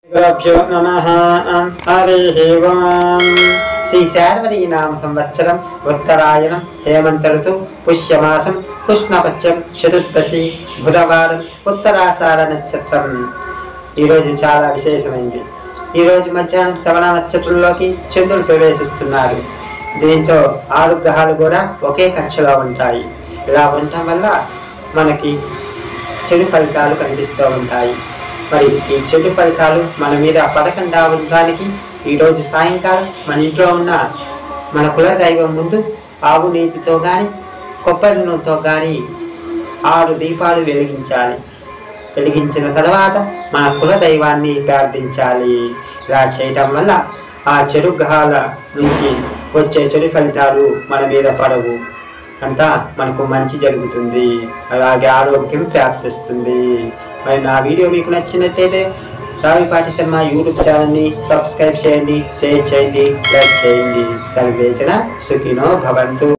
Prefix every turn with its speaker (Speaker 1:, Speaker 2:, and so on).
Speaker 1: గురుభ్యో నమ హరి ఓం శ్రీ శార్వరీ నామ సంవత్సరం ఉత్తరాయణం హేమంత ఋతు పుష్యమాసం కృష్ణపక్షం చతుర్దశి బుధవారం ఉత్తరాషాఢ నక్షత్రం ఈరోజు చాలా విశేషమైంది ఈరోజు మధ్యాహ్నం శ్రవణ నక్షత్రంలోకి చంద్రుడు ప్రవేశిస్తున్నాడు దీంతో ఆరు గ్రహాలు కూడా ఒకే కక్షలో ఉంటాయి ఇలా ఉండటం వల్ల మనకి చెడు ఫలితాలు కనిపిస్తూ ఉంటాయి మరి ఈ చెడు ఫలితాలు మన మీద పడకుండా ఉండడానికి ఈరోజు సాయంకాలం మన ఇంట్లో ఉన్న మన కుల దైవం ముందు ఆవు నీతితో కానీ కొబ్బరి నూనెతో కానీ ఆరు దీపాలు వెలిగించాలి వెలిగించిన తర్వాత మన కుల దైవాన్ని ప్రార్థించాలి ఇలా చేయటం వల్ల ఆ చెడు గ్రహాల నుంచి వచ్చే చెడు ఫలితాలు మన మీద పడవు అంతా మనకు మంచి జరుగుతుంది అలాగే ఆరోగ్యం ప్రాప్తిస్తుంది మరి నా వీడియో మీకు నచ్చినట్లయితే రావిపాటి శర్మ యూట్యూబ్ ఛానల్ని సబ్స్క్రైబ్ చేయండి షేర్ చేయండి లైక్ చేయండి సర్వేచన సుఖినో భవంతు